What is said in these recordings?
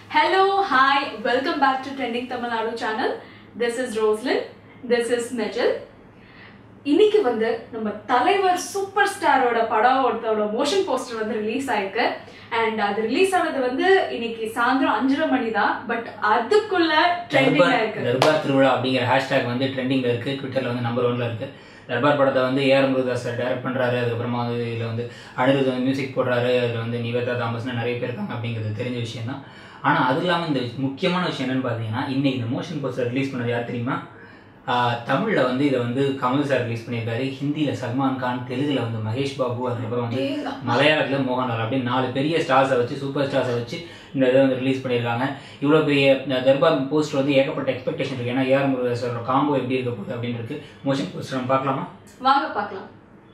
Hello, hi, welcome back to Trending Tamil Nadu channel. This is Roslyn. This is Mejal. இன்னைக்கு வந்து நம்ம தலைவர் super ஸ்டாரோட படம் ஒருத்தரோட மோஷன் போஸ்டர் வந்து ரிலீஸ் ஆயிருக்கு அண்ட் அது ரிலீஸ் ஆனது வந்து இன்னைக்கு சாயந்தரம் அஞ்சரை மணி தான் பட் அதுக்குள்ள ட்ரெண்டிங் தர்பார் ஆயிருக்கு தர்பார் திருவிழா அப்படிங்கிற ஹேஷ்டேக் வந்து ட்ரெண்டிங்ல இருக்கு ட்விட்டர்ல வந்து நம்பர் ஒன்ல இருக்கு தர்பார் படத்தை வந்து ஏஆர் முருகதாஸ் சார் டைரக்ட் பண்றாரு அதுக்கப்புறமா வந்து இதுல வந்து அனிருத் வந்து மியூசிக் போடுறாரு அதுல வந்து நிவேதா தாமஸ்னு நிறைய பேர் இருக்காங்க அப்படிங்கிறது தெரிஞ்ச விஷயம் தான் ஆனா அது இல்லாம இந்த முக்கியமான விஷயம் என்னன்னு பாத்தீங்கன்னா இன்னைக்கு இந்த மோஷன் போஸ்டர் ரிலீஸ் பண்ணது யார் தெரியுமா ஆஹ் தமிழ்ல வந்து இதை வந்து கமல் சார் ரிலீஸ் பண்ணியிருக்காரு ஹிந்தியில சல்மான் கான் தெலுங்குல வந்து மகேஷ் பாபு அதுக்கப்புறம் வந்து மலையாளத்துல மோகன்லால் அப்படின்னு நாலு பெரிய ஸ்டார்ஸை வச்சு சூப்பர் ஸ்டார்ஸை வச்சு இந்த இதை வந்து ரிலீஸ் பண்ணியிருக்காங்க இவ்வளோ பெரிய இந்த தர்பார் போஸ்டர் வந்து ஏகப்பட்ட எக்ஸ்பெக்டேஷன் இருக்கு ஏன்னா ஏஆர் முருகேஸ்வரோட காம்போ எப்படி இருக்க போகுது அப்படின்னு இருக்கு மோஷன் போஸ்டர் நம்ம பார்க்கலாமா வாங்க பார்க்கலாம்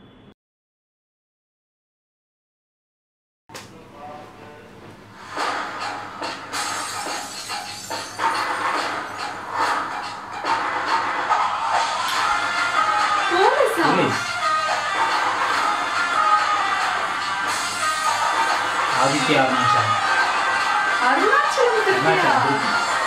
போலீஸா? ரிலீஸ் ஆதித்யா அருணாச்சலம் அருணாச்சலம் திருப்பியா? அருணாச்சலம் திருப்பி.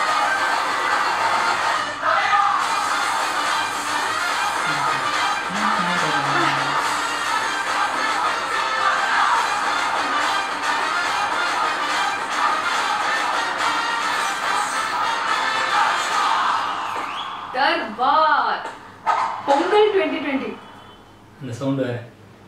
தர்பார் பொங்கல் 2020 அந்த சவுண்டு வேற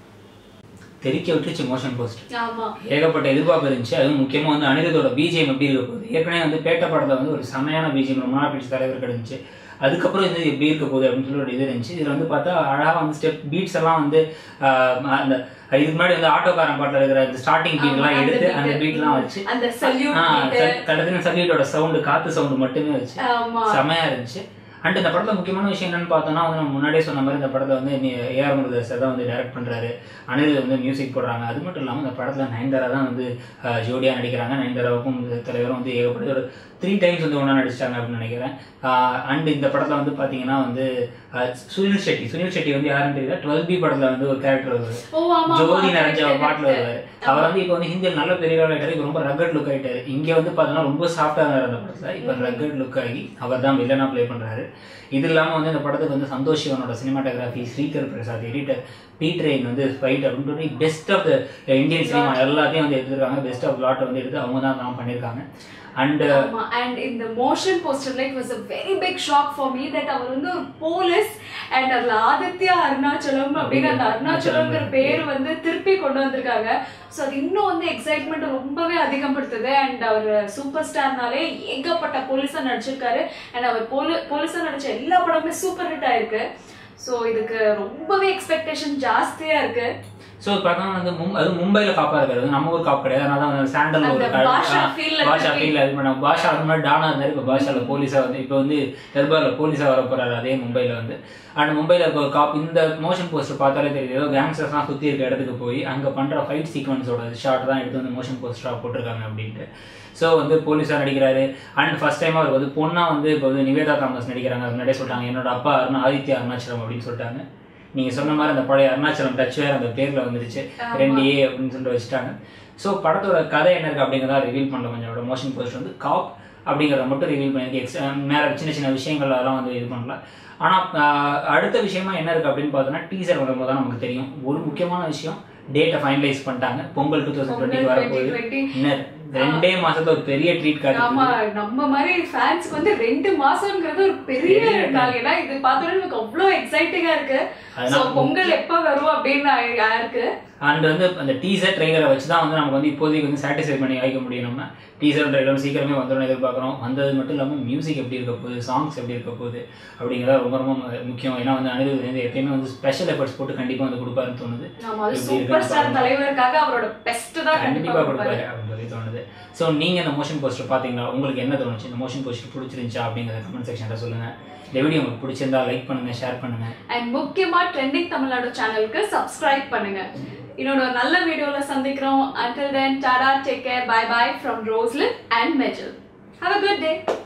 தெறிக்க விட்டுருச்சு மோஷன் போஸ்டர் ஆமா ஏகப்பட்ட எதிர்பார்ப்பு இருந்துச்சு அதுவும் முக்கியமாக வந்து அனிருத்தோட பிஜிஎம் எப்படி இருக்க போகுது ஏற்கனவே வந்து பேட்ட படத்தை வந்து ஒரு செமையான பிஜிஎம் ரொம்ப நாள் பிடிச்ச தலைவர் கிடந்துச்சு அதுக்கப்புறம் இது எப்படி இருக்க போகுது அப்படின்னு சொல்லி ஒரு இது இருந்துச்சு இதில் வந்து பார்த்தா அழகாக வந்து ஸ்டெப் பீட்ஸ் எல்லாம் வந்து ஆஹ், அந்த இதுக்கு முன்னாடி வந்து ஆட்டோக்காரன் பாட்டில் இருக்கிற அந்த ஸ்டார்டிங் பீட்லாம் ஆமா, அந்த எடுத்து beat. அந்த பீட்லாம் வச்சு அந்த சல்யூட் கடைசி சல்யூட்டோட சவுண்டு காத்து சவுண்டு மட்டுமே வச்சு ஆமா செமையா இருந்துச்சு அண்ட் இந்த படத்துல முக்கியமான விஷயம் என்னன்னு பார்த்தோம்னா வந்து நம்ம முன்னாடியே சொன்ன மாதிரி இந்த படத்தை வந்து ஏஆர் முருகதாஸ் தான் வந்து டைரக்ட் பண்றாரு அனிருத் வந்து மியூசிக் போடுறாங்க அது மட்டும் இல்லாமல் இந்த படத்துல நயன்தாரா தான் வந்து அஹ், ஜோடியா நடிக்கிறாங்க நயன்தாராவுக்கும் இந்த தலைவரும் வந்து ஏகப்பட்ட ஒரு த்ரீ டைம்ஸ் வந்து ஒன்றா நடிச்சிட்டாங்க அப்படின்னு நினைக்கிறேன் அண்ட் இந்த படத்துல வந்து பாத்தீங்கன்னா வந்து அஹ், சுனில் ஷெட்டி சுனில் ஷெட்டி வந்து யாருன்னு தெரியல டுவெல் பி படத்துல வந்து ஒரு கேரக்டர் வருவாரு ஓ ஆமா ஜோதி ஆமா, நிறைஞ்ச ஒரு correct, பாட்டுல correct. வருவாரு அவர் வந்து இப்போ வந்து ஹிந்தியில் நல்ல பெரிய ஆள் ஆயிட்டாரு இப்போ ரொம்ப ரகட் லுக் ஆயிட்டாரு இங்க வந்து பார்த்தோன்னா ரொம்ப சாஃப்டா இருந்தார் அந்த படத்துல இப்போ ரகட் லுக் ஆகி அவர் தான் வில்லனா ப்ளே பண்றாரு இது இல்லாம வந்து இந்த படத்துக்கு வந்து சந்தோஷ் சிவனோட சினிமாட்டோகிராஃபி ஸ்ரீகர் பிரசாத் எடிட்டர் பி ட்ரெயின் வந்து ஃபைட் அப்படின்னு சொல்லி best of the Indian cinema எல்லாத்தையும் வந்து எடுத்துருக்காங்க பெஸ்ட் ஆஃப் லாட்டை வந்து எடுத்து அவங்க தான் தான் பண்ணியிருக்காங்க அண்ட் ஆமா அண்ட் இந்த motion poster like was a very big shock for me that அவர் வந்து ஒரு போலீஸ் அண்ட் அதுல ஆதித்யா அருணாச்சலம் அப்படின்னு அந்த அருணாச்சலம்ங்கிற பேர் வந்து திருப்பி கொண்டு வந்திருக்காங்க ஸோ அது இன்னும் வந்து எக்ஸைட்மெண்ட் ரொம்பவே அதிகப்படுத்துது அண்ட் அவர் சூப்பர் ஸ்டார்னாலே ஏகப்பட்ட போலீஸா நடிச்சிருக்காரு அண்ட் அவர் போலி போலீஸா நடிச்ச எல்லா படமுமே சூப்பர் ஹிட் ஆயிருக்கு ஸோ இதுக்கு ரொம்பவே எக்ஸ்பெக்டேஷன் ஜாஸ்தியா இருக்கு ஸோ பார்த்தோம்னா வந்து மும் அது மும்பையில் காப்பா இருக்காரு அது நம்ம ஊர் காப்பு கிடையாது அதனால தான் வந்து சாண்டல் ஒரு அந்த கழ- பாஷா ஆ, feel ல பாஷா திருப்பி- ஃபீல் அது பண்ண பாஷா அது மாதிரி டானா இருந்தாரு இப்போ பாஷால போலீஸா வந்து இப்போ வந்து தர்பார்ல போலீஸா வர போறாரு அதே மும்பைல வந்து அண்ட் மும்பைல இப்போ காப் இந்த மோஷன் போஸ்டர் பார்த்தாலே தெரியுது ஏதோ கேங்ஸ்டர்ஸ்லாம் சுத்தி இருக்க இடத்துக்கு போய் அங்க பண்ற ஃபைட் சீக்வன்ஸோட ஷார்ட் தான் எடுத்து வந்து மோஷன் போஸ்டரா போட்டிருக்காங்க அப்படின்ட்டு ஸோ வந்து போலீஸாக நடிக்கிறாரு அண்ட் ஃபர்ஸ்ட் டைம் அவர் வந்து பொண்ணா வந்து இப்போ வந்து நிவேதா தாமஸ் நடிக்கிறாங்க அது முன்னாடியே சொல்லிட்டாங்க என்னோட அப்பா அருணா ஆதித்யா அருணாச்சலம் அப்படின்னு சொல்லிட்டாங்க நீங்க சொன்ன மாதிரி அந்த பழைய அருணாச்சலம் டச் வேற அந்த பேர்ல வந்துருச்சு ரெண்டு ஏ அப்படின்னு சொல்லிட்டு வச்சுட்டாங்க ஸோ படத்தோட கதை என்ன இருக்கு அப்படிங்கிறத ரிவீல் பண்ணல கொஞ்சம் மோஷன் போஸ்ட் வந்து காப் அப்படிங்கிறத மட்டும் ரிவீல் பண்ணியிருக்கு எக்ஸ் மேலே சின்ன சின்ன விஷயங்கள் அதெல்லாம் வந்து இது பண்ணல ஆனால் அடுத்த விஷயமா என்ன இருக்கு அப்படின்னு பார்த்தோன்னா டீசர் வரும்போது தான் நமக்கு தெரியும் ஒரு முக்கியமான விஷயம் டேட்டை ஃபைனலைஸ் பண்ணிட்டாங்க பொங்கல் டூ தௌசண்ட் டுவெண்ட்டி வரப்போகுது 2020. இன்னும் ரெண்டே மாசத்துல ஒரு பெரிய ட்ரீட் ஆமா காட்டு நம்ம மாதிரி ஃபேன்ஸ்க்கு வந்து ரெண்டு மாசம்ங்கிறது ஒரு பெரிய பெரிய நாள் ஏன்னா இது பார்த்தோன்னே நமக்கு அவ்வளோ எக்ஸைட்டிங்கா இருக்கு அதனால சோ பொங்கல் எப்ப வரும் அப்படின்னு ஆ- இருக்கு அண்ட் வந்து அந்த டீசர் ட்ரெய்லரை வச்சு தான் வந்து நமக்கு வந்து இப்போதைக்கு வந்து சாட்டிஸ்ஃபை பண்ணி வைக்க முடியும் நம்ம டீசர் ட்ரெய்லர் சீக்கிரமே வந்துடும் எதிர்பார்க்குறோம் வந்தது மட்டும் இல்லாமல் மியூசிக் எப்படி இருக்க போகுது சாங்ஸ் எப்படி இருக்க போகுது அப்படிங்கிறத ரொம்ப ரொம்ப மு- முக்கியம் ஏன்னா வந்து அனிருத் வந்து எப்பயுமே வந்து ஸ்பெஷல் எஃபர்ட்ஸ் போட்டு கண்டிப்பாக வந்து கொடுப்பாருன்னு தோணுது ஆமா அது எப்படி சூப்பர் இருக்குன்னு ஸ்டார் பாருங்க. தலைவருக்காக அவரோட பெஸ்ட் தான் கண்டிப்பா கண்டிப்பாக கொடுப்பாரு கொடுப்பாரு அப்படின்னு சொல்லி தோணுது ஸோ நீங்கள் இந்த மோஷன் போஸ்டர் பார்த்தீங்களா உங்களுக்கு என்ன தோணுச்சு இந்த மோஷன் போஸ்டர் பிடிச்சிருந்துச்சா அப்படிங்கிறத கமெண்ட் செக்ஷனில் சொல்லுங்கள் இந்த வீடியோ உங்களுக்கு பிடிச்சிருந்தா லைக் பண்ணுங்கள் ஷேர் பண்ணுங்கள் அண்ட் முக்கியமா ட்ரெண்டிங் தமிழ்நாடு சேனலுக்கு சப்ஸ்கிரைப் பண்ணுங்க இன்னொரு ஒரு நல்ல வீடியோல சந்திக்கிறோம் until then tata take care bye bye from Roslin and மெஜல் ஹாவ் அ குட் டே